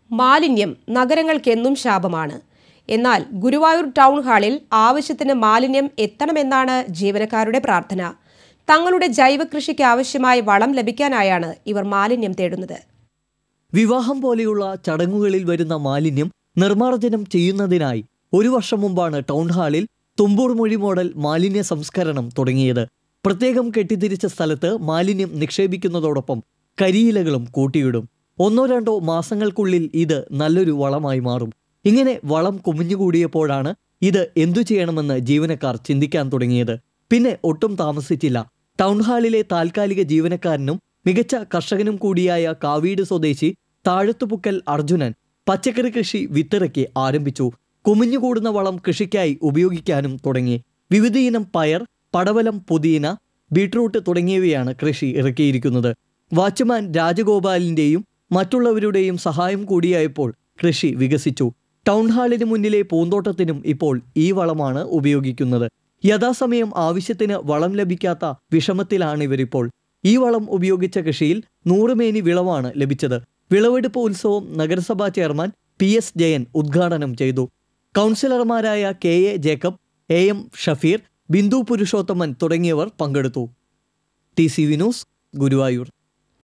മാലിന്യം നഗരങ്ങൾക്കെന്നും ശാപമാണ് എന്നാൽ ഗുരുവായൂർ ടൗൺ ഹാളിൽ ആവശ്യത്തിന് മാലിന്യം എത്തണമെന്നാണ് ജീവനക്കാരുടെ പ്രാർത്ഥന തങ്ങളുടെ ജൈവ കൃഷിക്ക് ആവശ്യമായ വളം ലഭിക്കാനായാണ് ഇവർ മാലിന്യം തേടുന്നത് വിവാഹം പോലെയുള്ള ചടങ്ങുകളിൽ വരുന്ന മാലിന്യം നിർമ്മാർജ്ജനം ചെയ്യുന്നതിനായി ഒരു വർഷം മുമ്പാണ് ടൗൺ ഹാളിൽ തുമ്പൂർ മൊഴി മോഡൽ മാലിന്യ സംസ്കരണം തുടങ്ങിയത് പ്രത്യേകം കെട്ടിത്തിരിച്ച സ്ഥലത്ത് മാലിന്യം നിക്ഷേപിക്കുന്നതോടൊപ്പം കരിയിലകളും കൂട്ടിയിടും ഒന്നോ രണ്ടോ മാസങ്ങൾക്കുള്ളിൽ ഇത് നല്ലൊരു വളമായി മാറും ഇങ്ങനെ വളം കുമിഞ്ഞുകൂടിയപ്പോഴാണ് ഇത് എന്തു ചെയ്യണമെന്ന് ജീവനക്കാർ ചിന്തിക്കാൻ തുടങ്ങിയത് പിന്നെ ഒട്ടും താമസിച്ചില്ല ടൗൺ ഹാളിലെ താൽക്കാലിക ജീവനക്കാരനും മികച്ച കർഷകനും കൂടിയായ കാവീട് സ്വദേശി താഴത്തുപുക്കൽ അർജുനൻ പച്ചക്കറി കൃഷി വിത്തിറക്കി ആരംഭിച്ചു കുമിഞ്ഞുകൂടുന്ന വളം കൃഷിക്കായി ഉപയോഗിക്കാനും തുടങ്ങി വിവിധയിനം പയർ പടവലം പുതിന ബീട്രൂട്ട് തുടങ്ങിയവയാണ് കൃഷി ഇറക്കിയിരിക്കുന്നത് വാച്ച്മാൻ രാജഗോപാലിന്റെയും മറ്റുള്ളവരുടെയും സഹായം കൂടിയായപ്പോൾ കൃഷി വികസിച്ചു ടൗൺ ഹാളിന് മുന്നിലെ പൂന്തോട്ടത്തിനും ഇപ്പോൾ ഈ വളമാണ് ഉപയോഗിക്കുന്നത് യഥാസമയം ആവശ്യത്തിന് വളം ലഭിക്കാത്ത വിഷമത്തിലാണ് ഇവരിപ്പോൾ ഈ വളം ഉപയോഗിച്ച കൃഷിയിൽ നൂറുമേനി വിളവാണ് ലഭിച്ചത് വിളവെടുപ്പ് ഉത്സവം നഗരസഭാ ചെയർമാൻ പി എസ് ജയൻ ഉദ്ഘാടനം ചെയ്തു കൗൺസിലർമാരായ K A Jacob A M Shafeer Bindu Purushothaman തുടങ്ങിയവർ പങ്കെടുത്തു ടി സി വിനോസ് ഗുരുവായൂർ